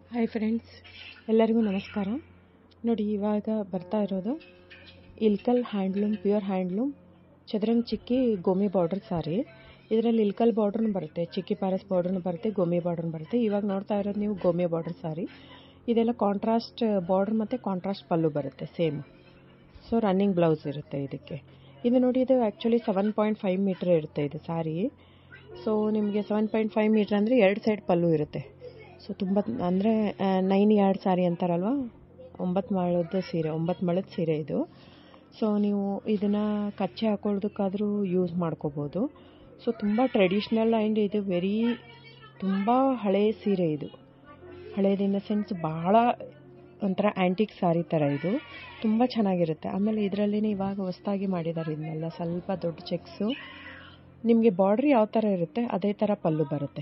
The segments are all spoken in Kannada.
ಹಾಯ್ ಫ್ರೆಂಡ್ಸ್ ಎಲ್ಲರಿಗೂ ನಮಸ್ಕಾರ ನೋಡಿ ಇವಾಗ ಬರ್ತಾ ಇರೋದು Ilkal handloom pure handloom Chadarang Chikki Gomi border sari ಇದರಲ್ಲಿ ಇಲ್ಕಲ್ ಬಾರ್ಡ್ರೂ ಬರುತ್ತೆ ಚಿಕ್ಕಿ ಪ್ಯಾರಸ್ ಬಾರ್ಡ್ರೂ ಬರುತ್ತೆ ಗೋಮಿ ಬಾರ್ಡ್ರೂ ಬರುತ್ತೆ ಇವಾಗ ನೋಡ್ತಾ ಇರೋದು ನೀವು ಗೋಮಿ ಬಾರ್ಡರ್ ಸಾರಿ ಇದೆಲ್ಲ ಕಾಂಟ್ರಾಸ್ಟ್ ಬಾರ್ಡ್ರ್ ಮತ್ತು ಕಾಂಟ್ರಾಸ್ಟ್ ಪಲ್ಲು ಬರುತ್ತೆ ಸೇಮ್ ಸೊ ರನ್ನಿಂಗ್ ಬ್ಲೌಸ್ ಇರುತ್ತೆ ಇದಕ್ಕೆ ಇದು ನೋಡಿ ಇದು actually seven point five metre ಇರುತ್ತೆ ಇದು ಸಾರಿ ಸೊ ನಿಮಗೆ ಸೆವೆನ್ ಪಾಯಿಂಟ್ ಫೈವ್ ಮೀಟ್ರ್ ಅಂದರೆ ಎರಡು ಸೈಡ್ ಪಲ್ಲು ಇರುತ್ತೆ ಸೊ ತುಂಬ ಅಂದರೆ ನೈನ್ ಯಾರ್ಡ್ ಸಾರಿ ಅಂತಾರಲ್ವ ಒಂಬತ್ತು ಮಾಳದ ಸೀರೆ ಒಂಬತ್ತು ಮಳದ ಸೀರೆ ಇದು ಸೊ ನೀವು ಇದನ್ನು ಕಚ್ಚೆ ಹಾಕೊಳ್ಳೋದಕ್ಕಾದರೂ ಯೂಸ್ ಮಾಡ್ಕೋಬೋದು ಸೊ ತುಂಬ ಟ್ರೆಡಿಷ್ನಲ್ ಆ್ಯಂಡ್ ಇದು ವೆರಿ ತುಂಬ ಹಳೆ ಸೀರೆ ಇದು ಹಳೇದು ಇನ್ ದ ಸೆನ್ಸ್ ಭಾಳ ಒಂಥರ ಆ್ಯಂಟಿಕ್ ಸಾರಿ ಥರ ಇದು ತುಂಬ ಚೆನ್ನಾಗಿರುತ್ತೆ ಆಮೇಲೆ ಇದರಲ್ಲೇ ಇವಾಗ ಹೊಸ್ದಾಗಿ ಮಾಡಿದ್ದಾರೆ ಇದನ್ನೆಲ್ಲ ಸ್ವಲ್ಪ ದೊಡ್ಡ ಚೆಕ್ಸು ನಿಮಗೆ ಬಾರ್ಡ್ರ್ ಯಾವ ಥರ ಇರುತ್ತೆ ಅದೇ ಥರ ಪಲ್ಲು ಬರುತ್ತೆ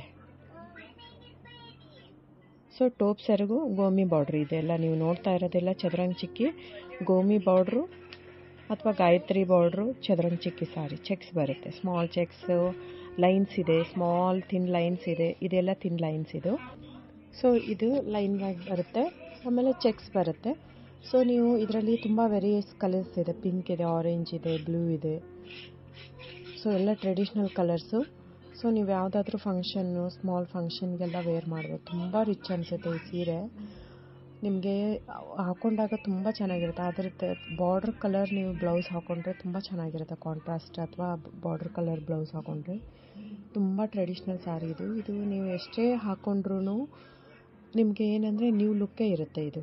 ಸೊ ಟೋಪ್ ಸೆರಗು ಗೋಮಿ ಬಾರ್ಡ್ರ್ ಇದೆಲ್ಲ ನೀವು ನೋಡ್ತಾ ಇರೋದೆಲ್ಲ ಚದರಂಗ್ ಚಿಕ್ಕಿ ಗೋಮಿ ಬಾರ್ಡ್ರು ಅಥವಾ Gayatri border Chadarang Chikki sari checks ಬರುತ್ತೆ ಸ್ಮಾಲ್ ಚೆಕ್ಸು ಲೈನ್ಸ್ ಇದೆ ಸ್ಮಾಲ್ ಥಿನ್ ಲೈನ್ಸ್ ಇದೆ ಇದೆಲ್ಲ ಥಿನ್ ಲೈನ್ಸ್ ಇದು ಸೊ ಇದು ಲೈನ್ ಬರುತ್ತೆ ಆಮೇಲೆ ಚೆಕ್ಸ್ ಬರುತ್ತೆ ಸೊ ನೀವು ಇದರಲ್ಲಿ ತುಂಬ ವೆರಿಯಸ್ ಕಲರ್ಸ್ ಇದೆ ಪಿಂಕ್ ಇದೆ ಆರೆಂಜ್ ಇದೆ ಬ್ಲೂ ಇದೆ ಸೊ ಎಲ್ಲ ಟ್ರೆಡಿಷ್ನಲ್ ಕಲರ್ಸು ಸೊ ನೀವು ಯಾವುದಾದ್ರೂ ಫಂಕ್ಷನ್ನು ಸ್ಮಾಲ್ ಫಂಕ್ಷನ್ಗೆಲ್ಲ ವೇರ್ ಮಾಡ್ಬೋದು ತುಂಬ ರಿಚ್ ಅನಿಸುತ್ತೆ ಈ ಸೀರೆ ನಿಮಗೆ ಹಾಕೊಂಡಾಗ ತುಂಬ ಚೆನ್ನಾಗಿರುತ್ತೆ ಅದರ ಬಾರ್ಡ್ರ್ ಕಲರ್ ನೀವು ಬ್ಲೌಸ್ ಹಾಕೊಂಡ್ರೆ ತುಂಬ ಚೆನ್ನಾಗಿರುತ್ತೆ ಕಾಂಟ್ರಾಸ್ಟ್ ಅಥವಾ ಬಾರ್ಡ್ರ್ ಕಲರ್ ಬ್ಲೌಸ್ ಹಾಕೊಂಡ್ರೆ ತುಂಬ ಟ್ರೆಡಿಷ್ನಲ್ ಸ್ಯಾರಿ ಇದು ಇದು ನೀವು ಎಷ್ಟೇ ಹಾಕೊಂಡ್ರೂ ನಿಮಗೆ ಏನಂದರೆ ನ್ಯೂ ಲುಕ್ಕೇ ಇರುತ್ತೆ ಇದು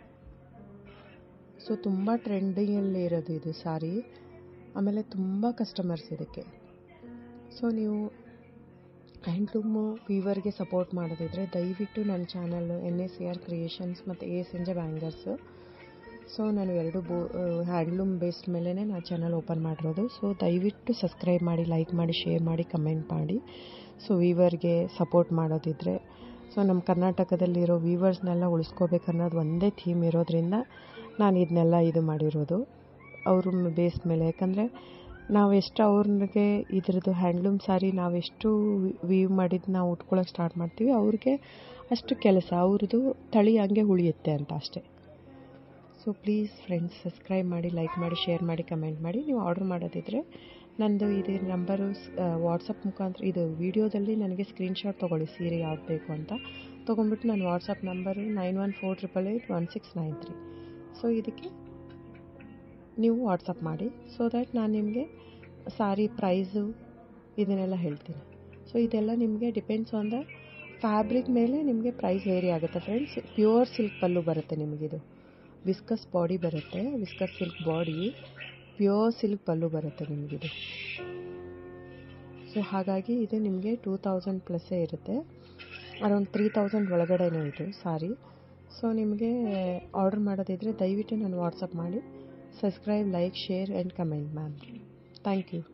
ಸೊ ತುಂಬ ಟ್ರೆಂಡಿಂಗಲ್ಲಿ ಇರೋದು ಇದು ಸಾರಿ ಆಮೇಲೆ ತುಂಬ ಕಸ್ಟಮರ್ಸ್ ಇದಕ್ಕೆ ಸೊ ನೀವು ಹ್ಯಾಂಡ್ಲೂಮು ವೀವರ್ಗೆ ಸಪೋರ್ಟ್ ಮಾಡೋದಿದ್ರೆ ದಯವಿಟ್ಟು ನನ್ನ channel N S C R creations ಮತ್ತು ಎ ಸಂಜೆ ಬ್ಯಾಂಗರ್ಸು ಸೊ ನಾನು ಎರಡು ಬೋ ಹ್ಯಾಂಡ್ಲೂಮ್ ಬೇಸ್ಡ್ ಮೇಲೇ ನಾನು ಚಾನಲ್ ಓಪನ್ ಮಾಡಿರೋದು ಸೊ ದಯವಿಟ್ಟು ಸಬ್ಸ್ಕ್ರೈಬ್ ಮಾಡಿ ಲೈಕ್ ಮಾಡಿ ಶೇರ್ ಮಾಡಿ ಕಮೆಂಟ್ ಮಾಡಿ ಸೊ ವೀವರ್ಗೆ ಸಪೋರ್ಟ್ ಮಾಡೋದಿದ್ರೆ ಸೊ ನಮ್ಮ ಕರ್ನಾಟಕದಲ್ಲಿರೋ ವೀವರ್ಸ್ನೆಲ್ಲ ಉಳಿಸ್ಕೋಬೇಕು ಅನ್ನೋದು ಒಂದೇ ಥೀಮ್ ಇರೋದ್ರಿಂದ ನಾನು ಇದನ್ನೆಲ್ಲ ಇದು ಮಾಡಿರೋದು ಅವ್ರ ಬೇಸ್ ಮೇಲೆ ಯಾಕಂದರೆ ನಾವೆಷ್ಟು ಅವ್ರಿಗೆ ಇದ್ರದ್ದು ಹ್ಯಾಂಡ್ಲೂಮ್ ಸಾರಿ ನಾವೆಷ್ಟು ವೀವ್ ಮಾಡಿದ್ದು ನಾವು ಉಟ್ಕೊಳ್ಳೋಕೆ ಸ್ಟಾರ್ಟ್ ಮಾಡ್ತೀವಿ ಅವ್ರಿಗೆ ಅಷ್ಟು ಕೆಲಸ ಅವ್ರದ್ದು ತಳಿ ಹಂಗೆ ಉಳಿಯುತ್ತೆ ಅಂತ ಅಷ್ಟೇ ಸೊ ಪ್ಲೀಸ್ ಫ್ರೆಂಡ್ಸ್ ಸಬ್ಸ್ಕ್ರೈಬ್ ಮಾಡಿ ಲೈಕ್ ಮಾಡಿ ಶೇರ್ ಮಾಡಿ ಕಮೆಂಟ್ ಮಾಡಿ ನೀವು ಆರ್ಡ್ರ್ ಮಾಡೋದಿದ್ರೆ ನಂದು ಇದು ನಂಬರು ವಾಟ್ಸಪ್ ಮುಖಾಂತರ ಇದು ವೀಡಿಯೋದಲ್ಲಿ ನನಗೆ ಸ್ಕ್ರೀನ್ಶಾಟ್ ತೊಗೊಳ್ಳಿ ಸೀರೆ ಯಾವ್ದು ಬೇಕು ಅಂತ ತೊಗೊಂಡ್ಬಿಟ್ಟು ನನ್ನ WhatsApp number nine one four triple eight one six nine three so ಇದಕ್ಕೆ ನೀವು ವಾಟ್ಸಪ್ ಮಾಡಿ ಸೊ ದ್ಯಾಟ್ ನಾನು ನಿಮಗೆ ಸಾರಿ ಪ್ರೈಸು ಇದನ್ನೆಲ್ಲ ಹೇಳ್ತೀನಿ ಸೊ ಇದೆಲ್ಲ ನಿಮಗೆ ಡಿಪೆಂಡ್ಸ್ ಆನ್ ದ ಫ್ಯಾಬ್ರಿಕ್ ಮೇಲೆ ನಿಮಗೆ ಪ್ರೈಸ್ ವೇರಿ ಆಗುತ್ತೆ ಫ್ರೆಂಡ್ಸ್ ಪ್ಯೂರ್ ಸಿಲ್ಕ್ ಪಲ್ಲು ಬರುತ್ತೆ ನಿಮಗಿದು ವಿಸ್ಕಸ್ ಬಾಡಿ ಬರುತ್ತೆ viscose silk body pure silk pallu ಬರುತ್ತೆ ನಿಮಗಿದು ಸೊ ಹಾಗಾಗಿ ಇದು ನಿಮಗೆ ಟೂ ತೌಸಂಡ್ ಪ್ಲಸ್ಸೇ ಇರುತ್ತೆ ಅರೌಂಡ್ ತ್ರೀ ತೌಸಂಡ್ ಒಳಗಡೆನೇ ಇದು ಸಾರಿ ಸೊ ನಿಮಗೆ ಆರ್ಡರ್ ಮಾಡೋದಿದ್ರೆ ದಯವಿಟ್ಟು ನಾನು ವಾಟ್ಸಪ್ ಮಾಡಿ subscribe like share and comment ma'am thank you